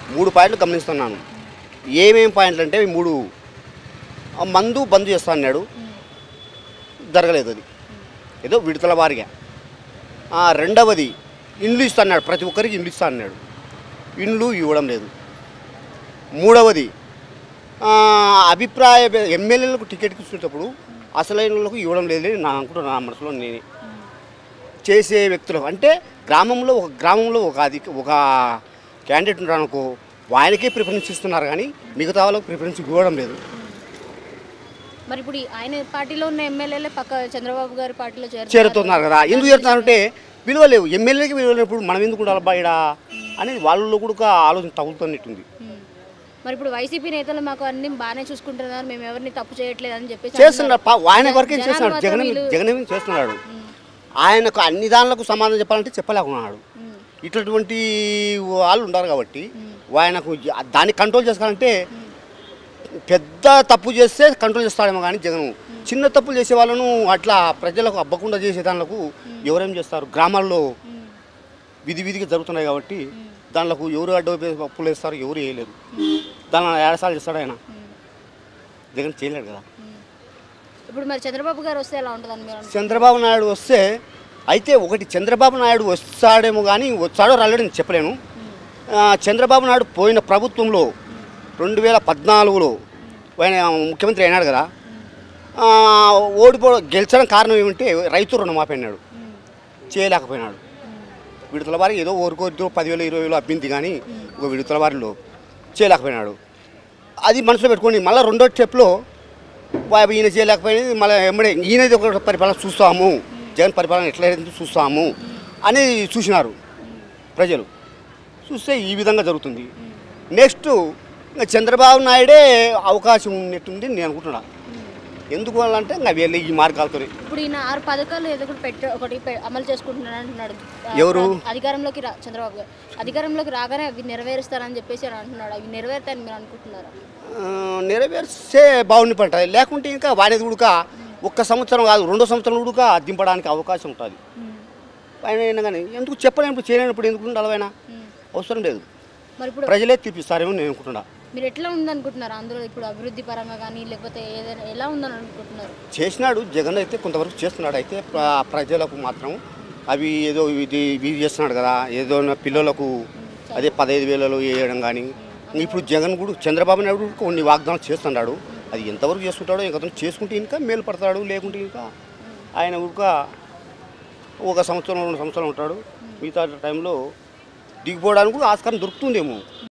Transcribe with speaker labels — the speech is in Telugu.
Speaker 1: మూడు పాయింట్లు గమనిస్తున్నాను ఏమేం పాయింట్లు అంటే ఈ మూడు ఆ మందు బంద్ చేస్తా అన్నాడు జరగలేదు అది ఏదో విడతల వారిగా ఆ, రెండవది ఇండ్లు ఇస్తా అన్నాడు ప్రతి ఒక్కరికి ఇండ్లు ఇస్తా అన్నాడు ఇండ్లు ఇవ్వడం లేదు మూడవది ఆ, అభిప్రాయ భే- ఎమ్మెల్యేలకు టికెట్ ఇచ్చేటప్పుడు అసలైన వాళ్ళకు ఇవ్వడం లేదు నా అనుకుంటున్నా నా మనసులో నేనే చేసే వ్యక్తులకు అంటే గ్రామంలో ఒక గ్రామంలో ఒక అధిక ఒక క్యాండిడేట్ ఉన్నాడు అనుకో ఆయనకే ప్రిఫరెన్స్ ఇస్తున్నారు కానీ మిగతా వాళ్ళకు ప్రిఫరెన్స్ ఇవ్వడం లేదు
Speaker 2: మరి ఇప్పుడు ఈ ఆయన పార్టీలో ఉన్న ఎమ్మెల్యేలే పక్క చంద్రబాబు గారి పార్టీలో చేరుతున్నారు
Speaker 1: చేరుతున్నారు కదా ఎందుకు చేరుతున్నారంటే విలువ లేవు ఎమ్మెల్యేకి విలువ లేనప్పుడు మనం ఎందుకు ఉండాలి బయట అనేది వాళ్ళలో కూడా ఒక ఆలోచన తగులుతున్నట్టుంది
Speaker 2: ఉమ్. మరి ఇప్పుడు వైసీపీ నేతలు మాకు అన్ని బాగానే చూసుకుంటున్నారు మేము ఎవరిని తప్పు చేయట్లేదు అని చెప్పేసి
Speaker 1: చేస్తున్నాడు పా- ఆయన వరకే
Speaker 2: జనాలు
Speaker 1: చేస్తున్నాడు
Speaker 2: మాత్రం
Speaker 1: జగన్
Speaker 2: వీళ్ళు-
Speaker 1: జగన్ ఏమీ చేస్తున్నాడు ఆయనకు అన్ని దానిలకు సమాధానం చెప్పాలంటే చెప్పలేకున్నాడు
Speaker 2: ఉమ్.
Speaker 1: ఇట్లాంటి వాళ్ళు ఉన్నారు కాబట్టి ఆయనకు దాన్ని కంట్రోల్ చేసుకోవాలంటే పెద్ద తప్పు చేస్తే కంట్రోల్ చేస్తాడేమో కానీ జగన్ చిన్న తప్పులు చేసే వాళ్ళను అట్లా ప్రజలకు అబ్బకుండా చేసే దానిలకు ఎవరేం చేస్తారు గ్రామాల్లో
Speaker 2: ఉమ్.
Speaker 1: విధి విధిగా జరుగుతున్నాయి కాబట్టి దానిలకు ఎవరు అడ్డు అప్పులు వేస్తారు ఎవరు వేయలేరు దాని ఏడసాలు చేస్తాడు ఆయన జగన్ చేయలేడు కదా
Speaker 2: ఉమ్. ఇప్పుడు మరి చంద్రబాబు గారు వస్తే ఎలా ఉంటుందని మీరు అనుకుంటున్నారు?
Speaker 1: చంద్రబాబు నాయుడు వస్తే అయితే ఒకటి చంద్రబాబు నాయుడు వస్తాడేమో కానీ వచ్చాడో రాలేడో నేను చెప్పలేను ఆ, చంద్రబాబు నాయుడు పోయిన ప్రభుత్వంలో రెండు వేల పద్నాలుగులో ఆయన ముఖ్యమంత్రి అయినాడు కదా ఆ, ఓడిపో గెలిచడం కారణం ఏమంటే రైతు రుణమాఫీ అన్నాడు
Speaker 2: ఉమ్.
Speaker 1: చేయలేకపోయినాడు విడతల వారి ఏదో ఓరుకోరితో పదివేలు ఇరవై వేలు అబ్బింది కానీ ఒక విడతల వారిలో చేయలేకపోయినాడు అది మనసులో పెట్టుకొని మళ్ళీ రెండో స్టెప్లో బాబు ఈయన చేయలేకపోయింది మళ్ళీ ఎమ్మడే ఈయనది ఒక పరిపాలన చూస్తాము జగన్ పరిపాలన ఎట్లా అయిందో చూస్తాము అని చూసినారు ప్రజలు చూస్తే ఈ విధంగా జరుగుతుంది నెక్స్ట్ ఇంకా చంద్రబాబు నాయుడే అవకాశం ఉన్నట్టుంది నేను అనుకుంటున్నా ఎందుకు వల్ల అంటే ఇంకా వీళ్ళు ఈ మార్గాలతో
Speaker 2: ఇప్పుడు ఈయన ఆరు పథకాలు ఏదో ఒకటి పెట్ట ఒకటి పె- అమలు చేసుకుంటున్నాను అంటున్నాడు ఆ,
Speaker 1: ఎవరు?
Speaker 2: అధికారంలోకి రా చంద్రబాబు గారు అధికారంలోకి రాగానే అవి నెరవేరుస్తారని చెప్పేసి అని అంటున్నాడు అవి నెరవేరుతాయని మీరు అనుకుంటున్నారా
Speaker 1: నెరవేర్చే బాగుండి పడుతుంది లేకుంటే ఇంకా వాడేది ఉడక ఒక్క సంవత్సరం కాదు రెండో సంవత్సరం ఉడక దింపడానికి అవకాశం ఉంటుంది ఆయన అయినా కానీ ఎందుకు చెప్పలేనప్పుడు చేయలేనప్పుడు ఎందుకు ఉండాలి ఆయన అవసరం లేదు
Speaker 2: మరి ఇప్పుడు
Speaker 1: ప్రజలే తీపిస్తారేమో నేను అనుకుంటున్నా
Speaker 2: మీరు ఎట్లా ఉందనుకుంటున్నారు అందులో ఇప్పుడు అభివృద్ధి పరంగా కానీ లేకపోతే ఏదైనా ఎలా ఉందని అనుకుంటున్నారు
Speaker 1: చేసినాడు జగన్ అయితే కొంతవరకు చేస్తున్నాడు అయితే ప్ర- ప్రజలకు మాత్రం అవి ఏదో ఇది ఇవి చేస్తున్నాడు కదా ఏదో నా పిల్లలకు అదే పదహైదు వేలలో వేయడం కానీ ఇప్పుడు జగన్ కూడా చంద్రబాబు నాయుడు కూడా కొన్ని వాగ్దానాలు చేస్తున్నాడు అది ఎంతవరకు చేసుకుంటాడో ఇంకా చేసుకుంటే ఇంకా మేలు పడతాడు లేకుంటే ఇంకా ఆయన కూడా ఒక సంవత్సరం రెండు సంవత్సరాలు ఉంటాడు మిగతా టైంలో దిగిపోవడానికి కూడా ఆస్కారం దొరుకుతుందేమో